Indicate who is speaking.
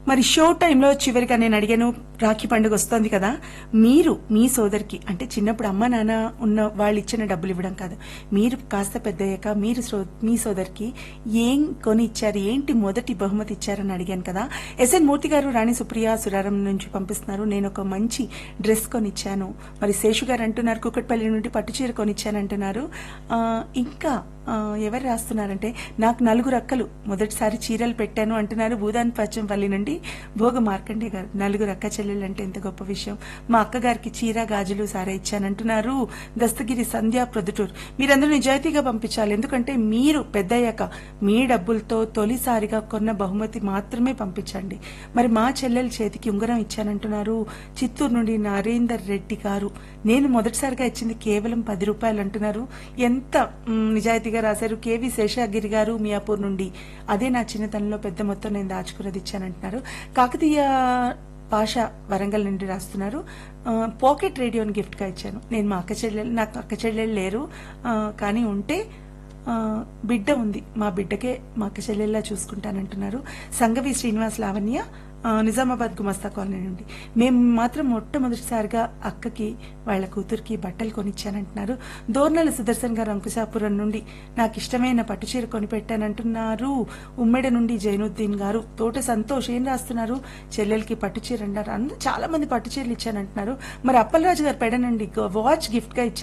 Speaker 1: మరి షో టైంలో చివరిగా నేను అడిగాను రాఖీ పండుగ వస్తోంది కదా మీరు మీ సోదరికి అంటే చిన్నప్పుడు అమ్మ నాన్న ఉన్న వాళ్ళు ఇచ్చిన డబ్బులు ఇవ్వడం కాదు మీరు కాస్త పెద్దయ్యాక మీరు సో- మీ సోదరికి ఏం కొని ఇచ్చారు ఏంటి మొదటి బహుమతి ఇచ్చారని అడిగాను కదా ఎస్ఎన్ మూర్తి గారు రాణి సుప్రియ సురారం నుంచి పంపిస్తున్నారు నేను ఒక మంచి డ్రెస్ కొనిచ్చాను మరి శేషు గారు అంటున్నారు కుక్కట్పల్లి నుండి పట్టుచీర కొనిచ్చాను అంటున్నారు ఆ, ఇంకా ఆ, ఎవరు రాస్తున్నారంటే నాకు నలుగురు అక్కలు మొదటిసారి చీరలు పెట్టాను అంటున్నారు భూదాన్ పచ్చంపల్లి నుండి భోగ మార్కండే గారు నలుగురు అక్క చెల్లెళ్ళు అంటే ఎంత గొప్ప విషయం మా అక్కగారికి చీర గాజులు సారా ఇచ్చానంటున్నారు దస్తగిరి సంధ్య ప్రొద్దుటూరు మీరందరూ నిజాయితీగా పంపించాలి ఎందుకంటే మీరు పెద్దయ్యాక మీ డబ్బులతో తొలిసారిగా కొన్న బహుమతి మాత్రమే పంపించండి మరి మా చెల్లెల చేతికి ఉంగరం ఇచ్చానంటున్నారు చిత్తూరు నుండి నరేందర్ రెడ్డి గారు నేను మొదటిసారిగా ఇచ్చింది కేవలం పది రూపాయలు అంటున్నారు ఎంత మ్, నిజాయితీగా రాశారు కేవి శేషాగిరి గారు మియాపూర్ నుండి అదే నా చిన్నతనంలో పెద్ద మొత్తం నేను దాచుకున్నది ఇచ్చానంటున్నారు కాకతీయ పాష వరంగల్ నుండి రాస్తున్నారు ఆ, పాకెట్ రేడియోని గిఫ్ట్ గా ఇచ్చాను నేను మా అక్క చెల్లెలు నాకు అక్క చెల్లెలు లేరు ఆ, కానీ ఉంటే ఆ, బిడ్డ ఉంది మా బిడ్డకే మా అక్క చెల్లెల్లా చూసుకుంటానంటున్నారు సంగవి శ్రీనివాస్ లావణ్య ఆ, నిజామాబాద్ గుమస్తా కాలనీ నుండి మేము మాత్రం మొట్టమొదటిసారిగా అక్కకి వాళ్ళ కూతురికి బట్టలు కొనిచ్చానంటున్నారు దోర్నల సుదర్శన్ గారు అంకుశాపురం నుండి నాకు ఇష్టమైన పట్టుచీర కొనిపెట్టానంటున్నారు ఉమ్మెడ నుండి జైనుద్దీన్ గారు తోట సంతోష్ ఏం రాస్తున్నారు చెల్లెలకి పట్టుచీర అన్నారు అందరూ చాలా మంది పట్టుచీరలు ఇచ్చానంటున్నారు మరి అప్పలరాజు గారు పెడనండి వాచ్ గిఫ్ట్ గా ఇచ్చారు